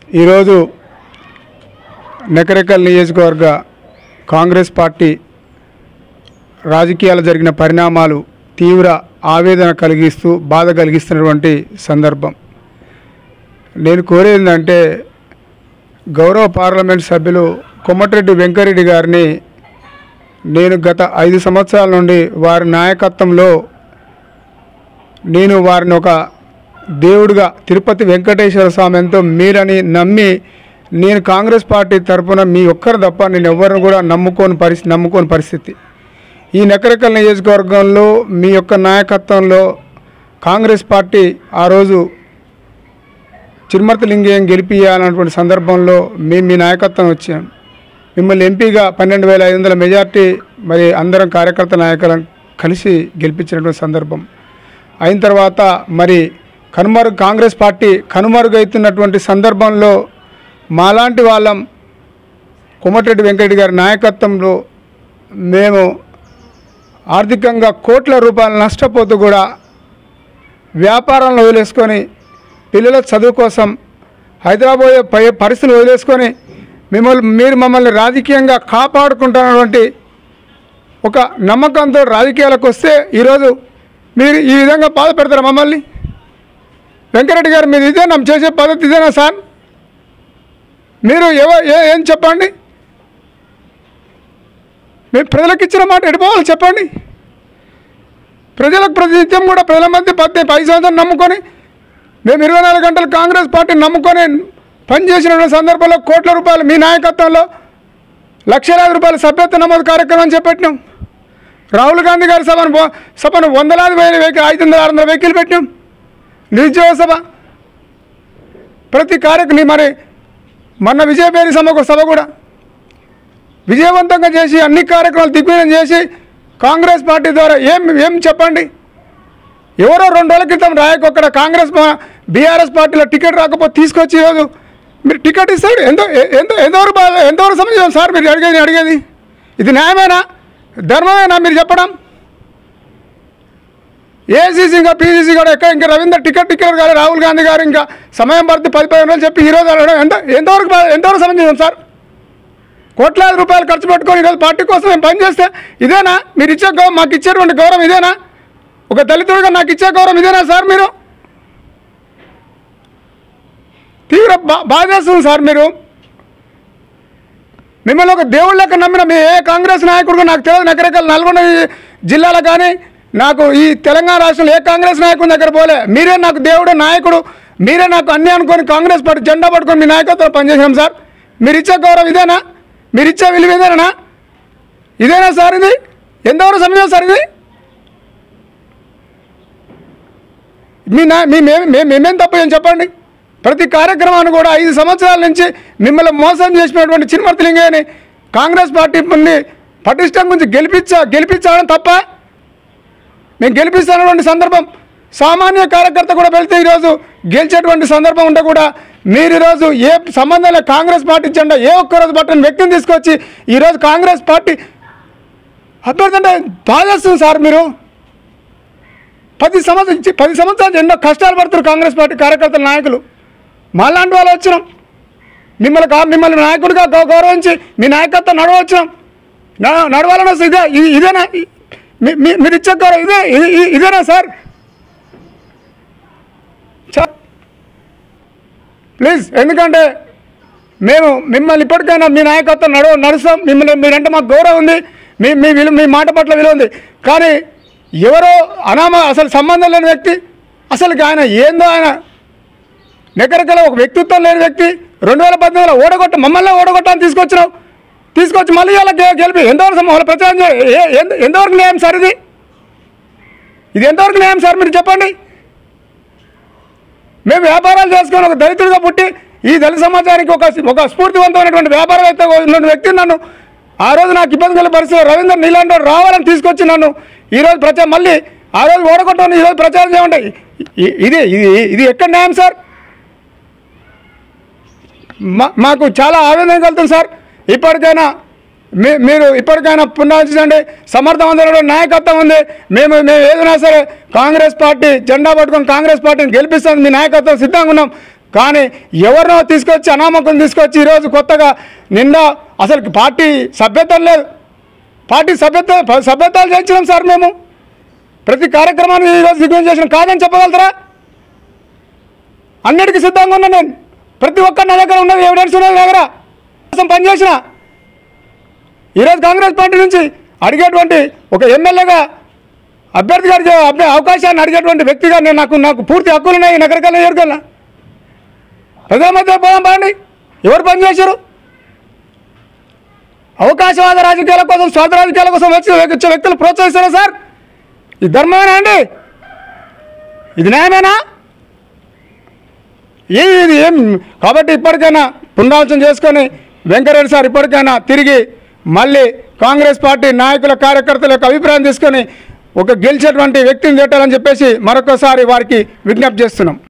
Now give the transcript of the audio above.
ఈరోజు నెకరెకల్ నియోజకవర్గ కాంగ్రెస్ పార్టీ రాజకీయాలు జరిగిన పరిణామాలు తీవ్ర ఆవేదన కలిగిస్తూ బాధ కలిగిస్తున్నటువంటి సందర్భం నేను కోరేది ఏంటంటే గౌరవ పార్లమెంట్ సభ్యులు కొమ్మటిరెడ్డి వెంకరెడ్డి గారిని నేను గత ఐదు సంవత్సరాల నుండి వారి నాయకత్వంలో నేను వారిని ఒక దేవుడిగా తిరుపతి వెంకటేశ్వర స్వామి ఎంతో మీరని నమ్మి నేను కాంగ్రెస్ పార్టీ తరఫున మీ ఒక్కరు తప్ప నేను ఎవరిని కూడా నమ్ముకోని పరిస్థితి నమ్ముకోని పరిస్థితి ఈ నకరకల్ నియోజకవర్గంలో మీ యొక్క నాయకత్వంలో కాంగ్రెస్ పార్టీ ఆ రోజు చిరుమర్తి లింగేయం గెలిపియాలన్నటువంటి సందర్భంలో మేము మీ నాయకత్వం వచ్చాం మిమ్మల్ని ఎంపీగా పన్నెండు వేల ఐదు వందల మెజార్టీ మరి అందరం కార్యకర్త నాయకులను కలిసి గెలిపించినటువంటి సందర్భం అయిన తర్వాత మరి కనుమరుగు కాంగ్రెస్ పార్టీ కనుమరుగైతున్నటువంటి సందర్భంలో మాలాంటి వాళ్ళం కొమ్మటిరెడ్డి వెంకరెడ్డి గారి నాయకత్వంలో మేము ఆర్థికంగా కోట్ల రూపాయలు నష్టపోతూ కూడా వ్యాపారంలో వదిలేసుకొని పిల్లల చదువు కోసం హైదరాబాద్ పోయే పరిస్థితులు వదిలేసుకొని మిమ్మల్ని మీరు మమ్మల్ని రాజకీయంగా కాపాడుకుంటున్నటువంటి ఒక నమ్మకంతో రాజకీయాలకు వస్తే ఈరోజు మీరు ఈ విధంగా బాధ పెడతారా మమ్మల్ని వెంకరెడ్డి గారు మీరు ఇదేనా చేసే పద్ధతి ఇదేనా సార్ మీరు ఎవ ఏ- ఏం చెప్పండి మీరు ప్రజలకు ఇచ్చిన మాట ఎడిపోవాలి చెప్పండి ప్రజలకు ప్రతినిత్యం కూడా ప్రజల మధ్య పద్దె పది సంవత్సరం నమ్ముకొని మేము ఇరవై నాలుగు గంటలు కాంగ్రెస్ పార్టీని నమ్ముకొని పనిచేసిన సందర్భంలో కోట్ల రూపాయలు మీ నాయకత్వంలో లక్షలాది రూపాయల సభ్యత్వ నమోదు కార్యక్రమం చేపట్టినాం రాహుల్ గాంధీ గారి సభను బో- సభను వందలాది వేల వెహికల్ ఐదు వందల ఆరు వందల వెహికల్ పెట్టినాం నిరుద్యోగ సభ ప్రతి కార్యక్రమం మరి మొన్న విజయపేరి సభకు సభ కూడా విజయవంతంగా చేసి అన్ని కార్యక్రమాలు దిగ్విజయం చేసి కాంగ్రెస్ పార్టీ ద్వారా ఏం ఏం చెప్పండి ఎవరో రెండు రోజుల క్రితం రాయకొక్కడ కాంగ్రెస్ మా బీఆర్ఎస్ పార్టీలో టికెట్ రాకపోతే తీసుకొచ్చి ఈరోజు మీరు టికెట్ ఇస్తాడు ఎంతో ఎ- ఎంతో ఎంతవరకు బాధ ఎంతవరకు సమయం సార్ మీరు అడిగేది అడిగేది ఇది న్యాయమేనా ధర్మమేనా మీరు చెప్పడం ఏసీసీ ఇంకా పీసీసీ కూడా ఎక్కడ ఇంకా రవీంద్ర టికెట్ టికెట్ గారు రాహుల్ గాంధీ గారు ఇంకా సమయం పడితే పది పదిహేను రోజులు చెప్పి ఈరోజు అడగడం ఎంత ఎంతవరకు బా- ఎంతవరకు సమయం సార్ కోట్లాది రూపాయలు ఖర్చు పెట్టుకొని ఈరోజు పార్టీ కోసం మేము పనిచేస్తే ఇదేనా మీరు ఇచ్చే గౌరవం మాకు ఇచ్చేటువంటి గౌరవం ఇదేనా ఒక దళితుడిగా నాకు ఇచ్చే గౌరవం ఇదేనా సార్ మీరు తీవ్ర బా బాధేస్తుంది సార్ మీరు మిమ్మల్ని ఒక దేవుళ్ళ లెక్క నమ్మిన మీ ఏ కాంగ్రెస్ నాయకుడు నాకు తెలియదు నగరకల్ నల్గొండ జిల్లాలో కానీ నాకు ఈ తెలంగాణ రాష్ట్రంలో ఏ కాంగ్రెస్ నాయకుడి దగ్గర పోలే మీరే నాకు దేవుడు నాయకుడు మీరే నాకు అన్నీ అనుకొని కాంగ్రెస్ పార్టీ జెండా పట్టుకొని మీ నాయకత్వం పనిచేసినాం సార్ మీరు ఇచ్చే గౌరవం ఇదేనా మీరు ఇచ్చే విలువ ఇదేనా ఇదేనా సార్ ఇది ఎంతవరకు సమయం సార్ ఇది మీ నా మీ మేము మేము మేమేం తప్పు ఏం చెప్పండి ప్రతి కార్యక్రమాన్ని కూడా ఐదు సంవత్సరాల నుంచి మిమ్మల్ని మోసం చేసినటువంటి చిరుమర్తి లింగయ్యని కాంగ్రెస్ పార్టీ నుండి పటిష్టం గురించి గెలిపించా గెలిపించాలని తప్ప మేము గెలిపిస్తున్నటువంటి సందర్భం సామాన్య కార్యకర్త కూడా వెళ్తే ఈరోజు గెలిచేటువంటి సందర్భం ఉంటే కూడా మీరు ఈరోజు ఏ సంబంధం లేదు కాంగ్రెస్ పార్టీ జెండా ఏ ఒక్కరోజు పట్టని వ్యక్తిని తీసుకొచ్చి ఈరోజు కాంగ్రెస్ పార్టీ అభ్యర్థి అంటే బాధేస్తుంది సార్ మీరు పది సంవత్సరం పది సంవత్సరాలు ఎన్నో కష్టాలు పడుతున్నారు కాంగ్రెస్ పార్టీ కార్యకర్తల నాయకులు మాలాంటి వాళ్ళు వచ్చినాం మిమ్మల్ని కా మిమ్మల్ని నాయకుడిగా గౌ- గౌరవించి మీ నాయకత్వం నడవచ్చినాం న- నడవాలని వస్తే ఇదే ఇది- ఇదేనా ఈ- మీ- మీ- మీరు ఇచ్చే గౌరవం ఇదే ఇది- ఇది- ఇదేనా సార్ చ- ప్లీజ్ ఎందుకంటే మేము మిమ్మల్ని ఇప్పటికైనా మీ నాయకత్వం నడవ నడుస్తాం మిమ్మల్ని మీరంటే మాకు గౌరవం ఉంది మీ మీ విలువ మీ మాట పట్ల విలువ ఉంది కానీ ఎవరో అనామ అసలు సంబంధం లేని వ్యక్తి అసలు ఆయన ఏందో ఆయన నెకరకల ఒక వ్యక్తిత్వం లేని వ్యక్తి రెండు వేల పద్దెనిమిదిలో ఓడగొట్ట మమ్మల్ని ఓడగొట్టాలని తీసుకొచ్చినావు తీసుకొచ్చి మళ్ళీ ఇలా గె- గెలిపి ఎంతవరకు సమ- వాళ్ళ ప్రచారం చే- ఏ- ఎంత- ఎంతవరకు న్యాయం సార్ ఇది ఇది ఎంతవరకు న్యాయం సార్ మీరు చెప్పండి మేము వ్యాపారాలు చేసుకొని ఒక దళితుడిగా పుట్టి ఈ దళిత సమాజానికి ఒక ఒక స్ఫూర్తివంతమైనటువంటి వ్యాపారవేత్త ఉన్న వ్యక్తి నన్ను ఆ రోజు నాకు ఇబ్బంది కలిగిన పరిస్థితి రవీంద్ర నీలాంటి వాడు రావాలని తీసుకొచ్చి నన్ను ఈరోజు ప్రచారం మళ్ళీ ఆ రోజు ఓడగొట్టని ఈరోజు ప్రచారం చేయమంటే ఇ- ఇది ఇది ఇది ఎక్కడ న్యాయం సార్ మా మాకు చాలా ఆవేదన కలుగుతుంది సార్ ఇప్పటికైనా మీ మీరు ఇప్పటికైనా పునరాలోచించండి సమర్థవంతమైన నాయకత్వం ఉంది మేము మేము ఏదైనా సరే కాంగ్రెస్ పార్టీ జెండా పట్టుకొని కాంగ్రెస్ పార్టీని గెలిపిస్తాం మీ నాయకత్వం సిద్ధంగా ఉన్నాం కానీ ఎవరినో తీసుకొచ్చి అనామకం తీసుకొచ్చి ఈరోజు కొత్తగా నిండా అసలు పార్టీ సభ్యత్వం లేదు పార్టీ సభ్యత్వ సభ్యత్వాలు చేయించినాం సార్ మేము ప్రతి కార్యక్రమాన్ని ఈరోజు దిగ్విజయం చేసిన కాదని చెప్పగలుగుతారా అన్నిటికీ సిద్ధంగా ఉన్నా నేను ప్రతి ఒక్కరి నా దగ్గర ఉన్నది ఎవిడెన్స్ ఉన్నది నా దగ్గర కోసం పనిచేసిన ఈరోజు కాంగ్రెస్ పార్టీ నుంచి అడిగేటువంటి ఒక ఎమ్మెల్యేగా అభ్యర్థి గారికి అభ్య- అవకాశాన్ని అడిగేటువంటి వ్యక్తిగా నేను నాకు నాకు పూర్తి హక్కులు ఉన్నాయి ఈ నగరికల్లా ఎరుకల్లా ప్రజల మధ్య పోదాం బాండి ఎవరు పనిచేశారు అవకాశవాద రాజకీయాల కోసం స్వార్థ రాజకీయాల కోసం వచ్చి వచ్చే వ్యక్తులు ప్రోత్సహిస్తారా సార్ ఇది ధర్మమేనా అండి ఇది న్యాయమేనా ఏది ఇది ఏం కాబట్టి ఇప్పటికైనా పునరాలోచన చేసుకొని వెంకటరెడ్డి సార్ ఇప్పటికైనా తిరిగి మళ్ళీ కాంగ్రెస్ పార్టీ నాయకుల కార్యకర్తల యొక్క అభిప్రాయం తీసుకొని ఒక గెలిచేటువంటి వ్యక్తిని పెట్టాలని చెప్పేసి మరొకసారి వారికి విజ్ఞప్తి చేస్తున్నాం